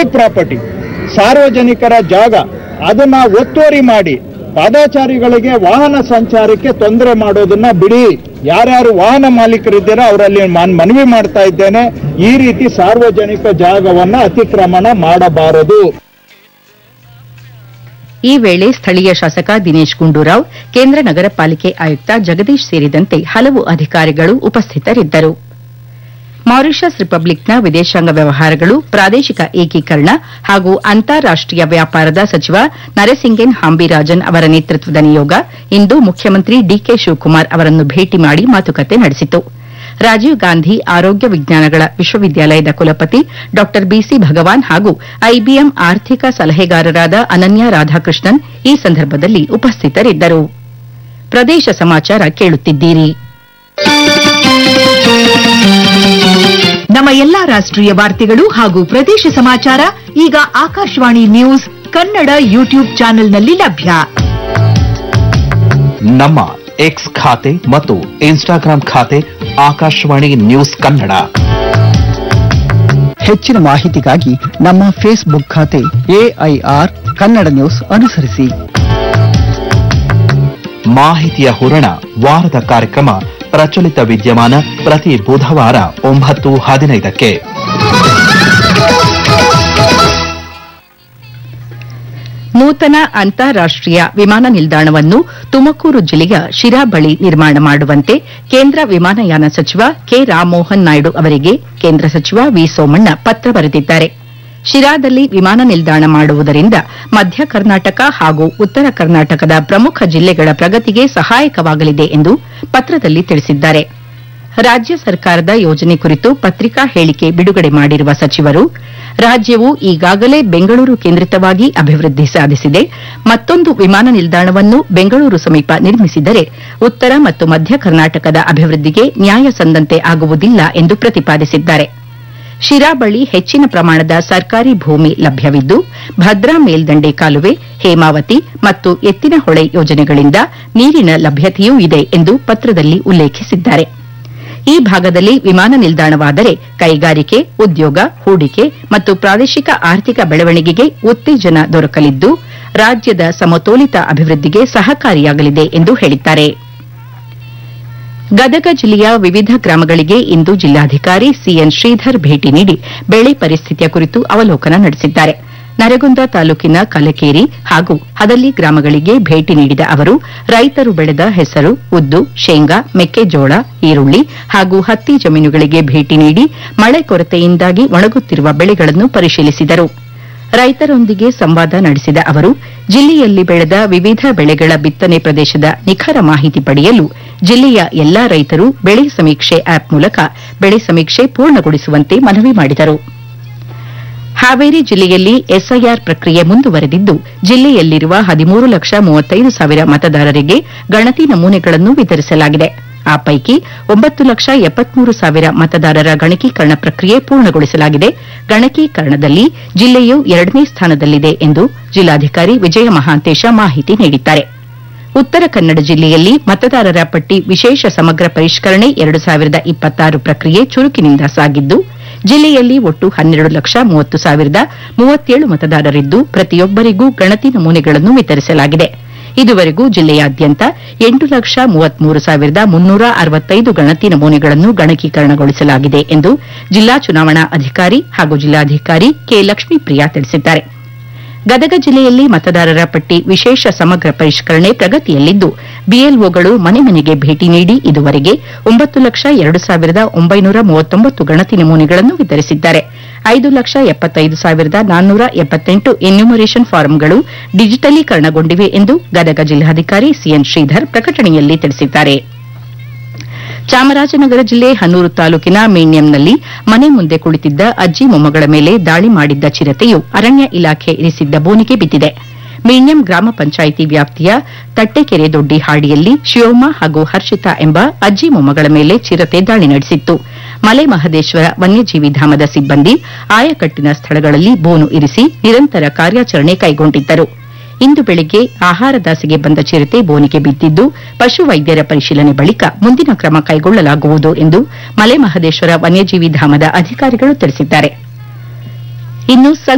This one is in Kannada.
ಪಬ್ಲಿಕ್ ಪ್ರಾಪರ್ಟಿ ಸಾರ್ವಜನಿಕರ ಜಾಗ ಅದನ್ನ ಒತ್ತುವರಿ ಮಾಡಿ ಪಾದಾಚಾರಿಗಳಿಗೆ ವಾಹನ ಸಂಚಾರಕ್ಕೆ ತೊಂದರೆ ಮಾಡೋದನ್ನ ಬಿಡಿ ಯಾರ್ಯಾರು ವಾಹನ ಮಾಲೀಕರಿದ್ದೀರೋ ಅವರಲ್ಲಿ ನಾನು ಮನವಿ ಮಾಡ್ತಾ ಇದ್ದೇನೆ ಈ ರೀತಿ ಸಾರ್ವಜನಿಕ ಜಾಗವನ್ನ ಅತಿಕ್ರಮಣ ಮಾಡಬಾರದು ಈ ವೇಳೆ ಸ್ಥಳೀಯ ಶಾಸಕ ದಿನೇಶ್ ಗುಂಡೂರಾವ್ ಕೇಂದ್ರ ನಗರ ಪಾಲಿಕೆ ಆಯುಕ್ತ ಜಗದೀಶ್ ಸೇರಿದಂತೆ ಹಲವು ಅಧಿಕಾರಿಗಳು ಉಪಸ್ಥಿತರಿದ್ದರು ಮಾರಿಷಸ್ ರಿಪಬ್ಲಿಕ್ನ ವಿದೇಶಾಂಗ ವ್ಯವಹಾರಗಳು ಪ್ರಾದೇಶಿಕ ಏಕೀಕರಣ ಹಾಗೂ ಅಂತಾರಾಷ್ಟೀಯ ವ್ಯಾಪಾರದ ಸಚಿವ ನರಸಿಂಗೆನ್ ಹಾಂಬಿರಾಜನ್ ಅವರ ನೇತೃತ್ವದ ನಿಯೋಗ ಇಂದು ಮುಖ್ಯಮಂತ್ರಿ ಡಿಕೆ ಶಿವಕುಮಾರ್ ಅವರನ್ನು ಭೇಟಿ ಮಾಡಿ ಮಾತುಕತೆ ನಡೆಸಿತು ರಾಜೀವ್ ಗಾಂಧಿ ಆರೋಗ್ಯ ವಿಜ್ಞಾನಗಳ ವಿಶ್ವವಿದ್ಯಾಲಯದ ಕುಲಪತಿ ಡಾ ಬಿಸಿ ಭಗವಾನ್ ಹಾಗೂ ಐಬಿಎಂ ಆರ್ಥಿಕ ಸಲಹೆಗಾರರಾದ ಅನನ್ಯ ರಾಧಾಕೃಷ್ಣನ್ ಈ ಸಂದರ್ಭದಲ್ಲಿ ಉಪಸ್ಥಿತರಿದ್ದರು ಪ್ರದೇಶ ಸಮಾಚಾರ ಕೇಳುತ್ತಿದ್ದೀರಿ ನಮ್ಮ ಎಲ್ಲಾ ರಾಷ್ಟ್ರೀಯ ವಾರ್ತೆಗಳು ಹಾಗೂ ಪ್ರದೇಶ ಸಮಾಚಾರ ಈಗ ಆಕಾಶವಾಣಿ ನ್ಯೂಸ್ ಕನ್ನಡ ಯೂಟ್ಯೂಬ್ ಚಾನೆಲ್ನಲ್ಲಿ ಲಭ್ಯ ನಮ್ಮ ಎಕ್ಸ್ ಖಾತೆ ಮತ್ತು ಇನ್ಸ್ಟಾಗ್ರಾಂ ಖಾತೆ ಆಕಾಶವಾಣಿ ನ್ಯೂಸ್ ಕನ್ನಡ ಹೆಚ್ಚಿನ ಮಾಹಿತಿಗಾಗಿ ನಮ್ಮ ಫೇಸ್ಬುಕ್ ಖಾತೆ ಎಐಆರ್ ಕನ್ನಡ ನ್ಯೂಸ್ ಅನುಸರಿಸಿ ಮಾಹಿತಿಯ ಹೂರಣ ವಾರದ ಕಾರ್ಯಕ್ರಮ ಪ್ರಚಲಿತ ವಿದ್ಯಮಾನ ಪ್ರತಿ ಬುಧವಾರ ಒಂಬತ್ತು ಹದಿನೈದಕ್ಕೆ ನೂತನ ಅಂತಾರಾಷ್ಟೀಯ ವಿಮಾನ ನಿಲ್ದಾಣವನ್ನು ತುಮಕೂರು ಜಿಲ್ಲೆಯ ಶಿರಾ ಬಳಿ ನಿರ್ಮಾಣ ಮಾಡುವಂತೆ ಕೇಂದ್ರ ವಿಮಾನಯಾನ ಸಚಿವ ಕೆ ರಾಮಮೋಹನ್ ನಾಯ್ಡು ಅವರಿಗೆ ಕೇಂದ್ರ ಸಚಿವ ವಿ ಸೋಮಣ್ಣ ಪತ್ರ ಬರೆದಿದ್ದಾರೆ ಶಿರಾದಲ್ಲಿ ವಿಮಾನ ನಿಲ್ದಾಣ ಮಾಡುವುದರಿಂದ ಮಧ್ಯ ಕರ್ನಾಟಕ ಹಾಗೂ ಉತ್ತರ ಕರ್ನಾಟಕದ ಪ್ರಮುಖ ಜಿಲ್ಲೆಗಳ ಪ್ರಗತಿಗೆ ಸಹಾಯಕವಾಗಲಿದೆ ಎಂದು ಪತ್ರದಲ್ಲಿ ತಿಳಿಸಿದ್ದಾರೆ ರಾಜ್ಯ ಸರ್ಕಾರದ ಯೋಜನೆ ಕುರಿತು ಪತ್ರಿಕಾ ಹೇಳಿಕೆ ಬಿಡುಗಡೆ ಮಾಡಿರುವ ಸಚಿವರು ರಾಜ್ಯವು ಈಗಾಗಲೇ ಬೆಂಗಳೂರು ಕೇಂದ್ರಿತವಾಗಿ ಅಭಿವೃದ್ಧಿ ಸಾಧಿಸಿದೆ ಮತ್ತೊಂದು ವಿಮಾನ ನಿಲ್ದಾಣವನ್ನು ಬೆಂಗಳೂರು ಸಮೀಪ ನಿರ್ಮಿಸಿದರೆ ಉತ್ತರ ಮತ್ತು ಮಧ್ಯ ಕರ್ನಾಟಕದ ಅಭಿವೃದ್ಧಿಗೆ ನ್ಯಾಯ ಸಂದಂತೆ ಆಗುವುದಿಲ್ಲ ಎಂದು ಪ್ರತಿಪಾದಿಸಿದ್ದಾರೆ ಶಿರಾ ಬಳಿ ಹೆಚ್ಚಿನ ಪ್ರಮಾಣದ ಸರ್ಕಾರಿ ಭೂಮಿ ಲಭ್ಯವಿದ್ದು ಭದ್ರಾ ಮೇಲ್ದಂಡೆ ಕಾಲುವೆ ಹೇಮಾವತಿ ಮತ್ತು ಎತ್ತಿನಹೊಳೆ ಯೋಜನೆಗಳಿಂದ ನೀರಿನ ಲಭ್ಯತೆಯೂ ಇದೆ ಎಂದು ಪತ್ರದಲ್ಲಿ ಉಲ್ಲೇಖಿಸಿದ್ದಾರೆ ಈ ಭಾಗದಲ್ಲಿ ವಿಮಾನ ನಿಲ್ದಾಣವಾದರೆ ಕೈಗಾರಿಕೆ ಉದ್ಯೋಗ ಹೂಡಿಕೆ ಮತ್ತು ಪ್ರಾದೇಶಿಕ ಆರ್ಥಿಕ ಬೆಳವಣಿಗೆಗೆ ಉತ್ತೇಜನ ದೊರಕಲಿದ್ದು ರಾಜ್ಯದ ಸಮತೋಲಿತ ಅಭಿವೃದ್ಧಿಗೆ ಸಹಕಾರಿಯಾಗಲಿದೆ ಎಂದು ಹೇಳಿದ್ದಾರೆ ಗದಗ ಜಿಲ್ಲೆಯ ವಿವಿಧ ಗ್ರಾಮಗಳಿಗೆ ಇಂದು ಜಿಲ್ಲಾಧಿಕಾರಿ ಸಿಎನ್ ಶ್ರೀಧರ್ ಭೇಟಿ ನೀಡಿ ಬೆಳೆ ಪರಿಸ್ಥಿತಿಯ ಕುರಿತು ಅವಲೋಕನ ನಡೆಸಿದ್ದಾರೆ ನರಗುಂದ ತಾಲೂಕಿನ ಕಲಕೇರಿ ಹಾಗೂ ಹದಲಿ ಗ್ರಾಮಗಳಿಗೆ ಭೇಟಿ ನೀಡಿದ ಅವರು ರೈತರು ಬೆಳೆದ ಹೆಸರು ಉದ್ದು ಶೇಂಗಾ ಮೆಕ್ಕೆಜೋಳ ಈರುಳ್ಳಿ ಹಾಗೂ ಹತ್ತಿ ಜಮೀನುಗಳಿಗೆ ಭೇಟಿ ನೀಡಿ ಮಳೆ ಕೊರತೆಯಿಂದಾಗಿ ಒಣಗುತ್ತಿರುವ ಬೆಳೆಗಳನ್ನು ಪರಿಶೀಲಿಸಿದರು ರೈತರೊಂದಿಗೆ ಸಂವಾದ ನಡೆಸಿದ ಅವರು ಜಿಲ್ಲೆಯಲ್ಲಿ ಬೆಳೆದ ವಿವಿಧ ಬೆಳೆಗಳ ಬಿತ್ತನೆ ಪ್ರದೇಶದ ನಿಖರ ಮಾಹಿತಿ ಪಡೆಯಲು ಜಿಲ್ಲೆಯ ಎಲ್ಲಾ ರೈತರು ಬೆಳೆ ಸಮೀಕ್ಷೆ ಆಪ್ ಮೂಲಕ ಬೆಳೆ ಸಮೀಕ್ಷೆ ಪೂರ್ಣಗೊಳಿಸುವಂತೆ ಮನವಿ ಮಾಡಿದರು ಹಾವೇರಿ ಜಿಲ್ಲೆಯಲ್ಲಿ ಎಸ್ಐಆರ್ ಪ್ರಕ್ರಿಯೆ ಮುಂದುವರೆದಿದ್ದು ಜಿಲ್ಲೆಯಲ್ಲಿರುವ ಹದಿಮೂರು ಲಕ್ಷ ಮೂವತ್ತೈದು ಸಾವಿರ ಮತದಾರರಿಗೆ ಗಣತಿ ನಮೂನೆಗಳನ್ನು ವಿತರಿಸಲಾಗಿದೆ ಆ ಪೈಕಿ ಒಂಬತ್ತು ಲಕ್ಷ ಎಪ್ಪತ್ಮೂರು ಸಾವಿರ ಮತದಾರರ ಗಣಕೀಕರಣ ಪ್ರಕ್ರಿಯೆ ಪೂರ್ಣಗೊಳಿಸಲಾಗಿದೆ ಗಣಕೀಕರಣದಲ್ಲಿ ಜಿಲ್ಲೆಯು ಎರಡನೇ ಸ್ಥಾನದಲ್ಲಿದೆ ಎಂದು ಜಿಲ್ಲಾಧಿಕಾರಿ ವಿಜಯ ಮಹಾಂತೇಶ ಮಾಹಿತಿ ನೀಡಿದ್ದಾರೆ ಉತ್ತರ ಕನ್ನಡ ಜಿಲ್ಲೆಯಲ್ಲಿ ಮತದಾರರ ಪಟ್ಟಿ ವಿಶೇಷ ಸಮಗ್ರ ಪರಿಷ್ಕರಣೆ ಎರಡು ಸಾವಿರದ ಇಪ್ಪತ್ತಾರು ಪ್ರಕ್ರಿಯೆ ಚುರುಕಿನಿಂದ ಸಾಗಿದ್ದು ಜಿಲ್ಲೆಯಲ್ಲಿ ಒಟ್ಟು ಹನ್ನೆರಡು ಲಕ್ಷ ಮೂವತ್ತು ಸಾವಿರದ ಮೂವತ್ತೇಳು ಮತದಾರರಿದ್ದು ಪ್ರತಿಯೊಬ್ಬರಿಗೂ ಗಣತಿ ನಮೂನೆಗಳನ್ನು ವಿತರಿಸಲಾಗಿದೆ ಇದುವರೆಗೂ ಜಿಲ್ಲೆಯಾದ್ಯಂತ ಎಂಟು ಲಕ್ಷ ಮೂವತ್ಮೂರು ಸಾವಿರದ ಮುನ್ನೂರ ಅರವತ್ತೈದು ಗಣತಿ ನಮೂನೆಗಳನ್ನು ಗಣಕೀಕರಣಗೊಳಿಸಲಾಗಿದೆ ಎಂದು ಜಿಲ್ಲಾ ಚುನಾವಣಾ ಅಧಿಕಾರಿ ಹಾಗೂ ಜಿಲ್ಲಾಧಿಕಾರಿ ಕೆ ಲಕ್ಷ್ಮೀಪ್ರಿಯಾ ತಿಳಿಸಿದ್ದಾರೆ ಗದಗ ಜಿಲ್ಲೆಯಲ್ಲಿ ಮತದಾರರ ಪಟ್ಟಿ ವಿಶೇಷ ಸಮಗ್ರ ಪರಿಷ್ಕರಣೆ ಪ್ರಗತಿಯಲ್ಲಿದ್ದು ಬಿಎಲ್ಒಗಳು ಮನೆ ಮನೆಗೆ ಭೇಟಿ ನೀಡಿ ಇದುವರೆಗೆ ಒಂಬತ್ತು ಲಕ್ಷ ಎರಡು ಸಾವಿರದ ಒಂಬೈನೂರ ಮೂವತ್ತೊಂಬತ್ತು ಗಣತಿ ನಮೂನೆಗಳನ್ನು ವಿತರಿಸಿದ್ದಾರೆ ಐದು ಲಕ್ಷ ಎಪ್ಪತ್ತೈದು ಸಾವಿರದ ನಾನ್ನೂರ ಎಪ್ಪತ್ತೆಂಟು ಎನ್ಯುಮರೇಷನ್ ಫಾರಂಗಳು ಡಿಜಿಟಲೀಕರಣಗೊಂಡಿವೆ ಎಂದು ಗದಗ ಜಿಲ್ಲಾಧಿಕಾರಿ ಸಿಎನ್ ಶ್ರೀಧರ್ ಪ್ರಕಟಣೆಯಲ್ಲಿ ತಿಳಿಸಿದ್ದಾರೆ ಚಾಮರಾಜನಗರ ಜಿಲ್ಲೆ ಹನ್ನೂರು ತಾಲೂಕಿನ ಮೇಣ್ಯಂನಲ್ಲಿ ಮನೆ ಮುಂದೆ ಕುಳಿತಿದ್ದ ಅಜ್ಜಿ ಮೊಮ್ಮಗಳ ಮೇಲೆ ದಾಳಿ ಮಾಡಿದ್ದ ಚಿರತೆಯು ಅರಣ್ಯ ಇಲಾಖೆ ಇರಿಸಿದ್ದ ಬೋನಿಗೆ ಬಿದ್ದಿದೆ ಮೇಣ್ಯಂ ಗ್ರಾಮ ಪಂಚಾಯಿತಿ ವ್ಯಾಪ್ತಿಯ ತಟ್ಟೆಕೆರೆ ದೊಡ್ಡಿ ಹಾಡಿಯಲ್ಲಿ ಶಿವಮ್ಮ ಹಾಗೂ ಹರ್ಷಿತಾ ಎಂಬ ಅಜ್ಜಿ ಮೊಮ್ಮಗಳ ಮೇಲೆ ಚಿರತೆ ದಾಳಿ ನಡೆಸಿತ್ತು ಮಲೆ ಮಹದೇಶ್ವರ ವನ್ಯಜೀವಿ ಧಾಮದ ಸಿಬ್ಬಂದಿ ಆಯಕಟ್ಟಿನ ಸ್ಥಳಗಳಲ್ಲಿ ಬೋನು ಇರಿಸಿ ನಿರಂತರ ಕಾರ್ಯಾಚರಣೆ ಕೈಗೊಂಡಿದ್ದರು ಇಂದು ಬೆಳಿಗ್ಗೆ ಆಹಾರದಾಸೆಗೆ ಬಂದ ಚಿರತೆ ಬೋನಿಗೆ ಬಿದ್ದಿದ್ದು ಪಶು ವೈದ್ಯರ ಪರಿಶೀಲನೆ ಬಳಿಕ ಮುಂದಿನ ಕ್ರಮ ಕೈಗೊಳ್ಳಲಾಗುವುದು ಎಂದು ಮಲೆ ಮಹದೇಶ್ವರ ವನ್ಯಜೀವಿ ಧಾಮದ ಅಧಿಕಾರಿಗಳು ತಿಳಿಸಿದ್ದಾರೆ ಇನ್ನು